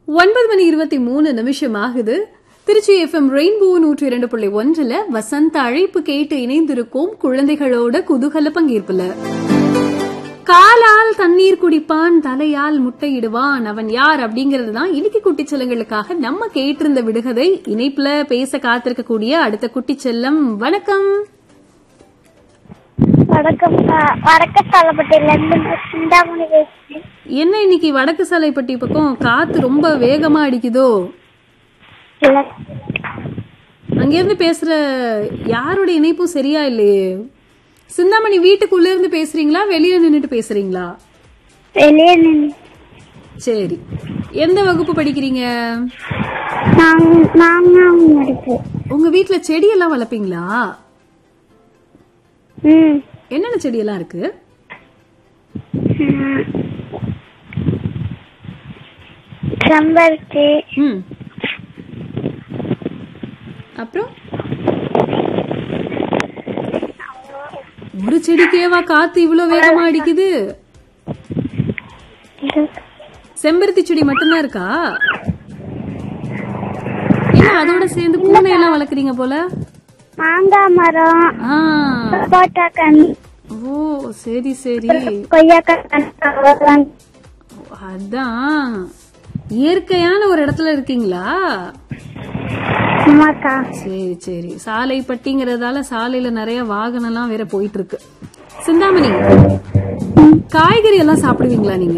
ஒன்பது மணி இருபத்தி மூணு நிமிஷம் ஆகுது திருச்சி எஃப்எம் ரெயின்போ நூற்றி இரண்டு புள்ளி ஒன்றுல வசந்த அழைப்பு கேட்டு இணைந்திருக்கும் குழந்தைகளோட குதூகல பங்கேற்புல காலால் தண்ணீர் குடிப்பான் தலையால் முட்டையிடுவான் அவன் யார் அப்படிங்கிறது தான் இன்னைக்கு குட்டிச்செல்லங்களுக்காக நம்ம கேட்டிருந்த விடுகதை இணைப்புல பேச காத்திருக்கக்கூடிய அடுத்த குட்டிச்செல்லம் வணக்கம் வணக்கம் வடக்க சாலப்பட்டியில இருந்து சிந்தாமணி பேசுறேன் என்ன இன்னைக்கு வடக்கு சாலைப்பட்டி பக்கம் காத்து ரொம்ப வேகமா அடிக்குதோ இல்ல அங்கிருந்து பேசுற யாரோட இணைப்பும் சரியா இல்லையே சிந்தாமணி வீட்டுக்குள்ள இருந்து பேசுறீங்களா வெளியில நின்னுட்டு பேசுறீங்களா வெளியே நின்னு சரி எந்த வகுப்பு படிக்கிறீங்க நாங்க நாங்க இருக்கு உங்க வீட்ல செடியெல்லாம் வளர்ப்பீங்களா ம் என்னென்ன செடியெல்லாம் இருக்கு ம். செம்பருத்தி ம் அப்புறம் ஒரு செடிக்கேவா காத்து இவ்வளவு வேகமா அடிக்குது இது செம்பருத்தி செடி மட்டும்தான் இருக்கா இல்ல அதோட சேர்ந்து பூனை எல்லாம் வளர்க்குறீங்க போல மாங்காய் மரம் ஆ சப்போட்டா கண் ஓ சரி சரி கொய்யாக்காய் கண் அவ்வளவுதான். அதான் இயற்கையான ஒரு இடத்துல இருக்கீங்களா ஆமாக்கா சரி சரி சாலை பட்டிங்கிறதால சாலையில நிறைய வாகனம் எல்லாம் வேற போயிட்டு இருக்கு சிந்தாமணி காய்கறி எல்லாம் சாப்பிடுவீங்களா நீங்க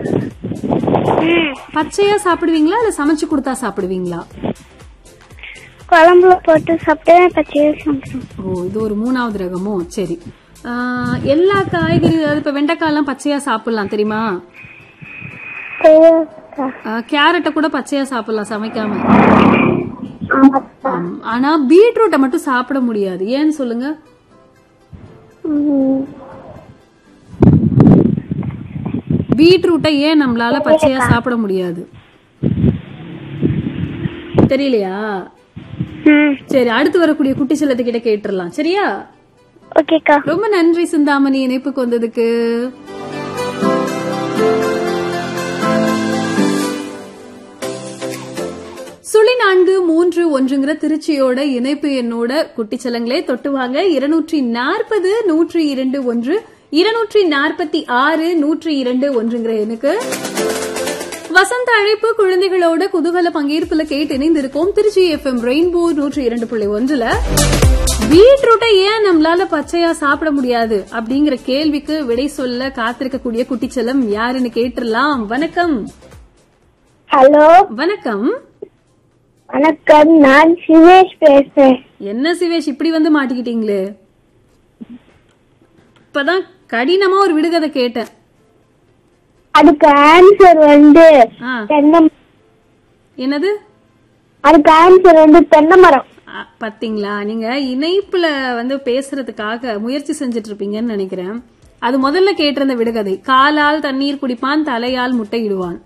ம் பச்சையா சாப்பிடுவீங்களா இல்ல சமைச்சு கொடுத்தா சாப்பிடுவீங்களா குழம்புல போட்டு சாப்பிட்டு பச்சையை சாப்பிடுவோம் ஓ இது ஒரு மூணாவது ரகமோ சரி ஆ, எல்லா காய்கறி அதாவது இப்ப வெண்டைக்காய் எல்லாம் பச்சையா சாப்பிடலாம் தெரியுமா கொய்யாக்கா ஆ, கேரட்டை கூட பச்சையா சாப்பிடலாம் சமைக்காம ஆமாக்கா ஆம். ஆனா பீட்ரூட்டை மட்டும் சாப்பிட முடியாது ஏன்னு சொல்லுங்க ம். பீட்ரூட்டை ஏன் நம்மளால பச்சையா சாப்பிட முடியாது தெரியலையா ம் சரி அடுத்து வரக்கூடிய குட்டி செல்லத்துக்கிட்ட கேட்டுறலாம் சரியா ஓகேக்கா ரொம்ப நன்றி சிந்தாமணி இணைப்புக்கு வந்ததுக்கு சுழி நான்கு மூன்று ஒன்றுங்கிற திருச்சியோட இணைப்பு என்னோட குட்டிச்சலங்களே தொட்டுவாங்க இருநூற்றி நாற்பது நூற்றி இரண்டு ஒன்று இருநூற்றி நாற்பத்தி ஆறு நூற்றி இரண்டு ஒன்றுங்கிற எண்ணுக்கு வசந்த அழைப்பு குழந்தைகளோட குதூகல பங்கேற்புல கேட்டு இணைந்திருக்கோம் திருச்சி எஃப்எம் ரெயின்போ நூற்றி இரண்டு புள்ளி ஒன்றுல பீட்ரூட்டை ஏன் நம்மளால பச்சையா சாப்பிட முடியாது அப்படிங்கிற கேள்விக்கு விடை சொல்ல காத்திருக்கக்கூடிய குட்டிச்செல்லம் யாருன்னு கேட்டுறலாம் வணக்கம் ஹலோ வணக்கம் வணக்கம் நான் சிவேஷ் பேசுறேன் என்ன சிவேஷ் இப்படி வந்து மாட்டிக்கிட்டீங்களே இப்பதான் கடினமா ஒரு விடுகதை கேட்டேன் அதுக்கு ஆன்சர் வந்து ஆ, தென்னை என்னது அதுக்கு ஆன்சர் வந்து தென்னை மரம் அ, பாத்தீங்களா நீங்க இணைப்புல வந்து பேசுறதுக்காக முயற்சி செஞ்சுட்டு இருப்பீங்கன்னு நினைக்கிறேன் அது முதல்ல கேட்டிருந்த விடுகதை காலால் தண்ணீர் குடிப்பான் தலையால் முட்டையிடுவான்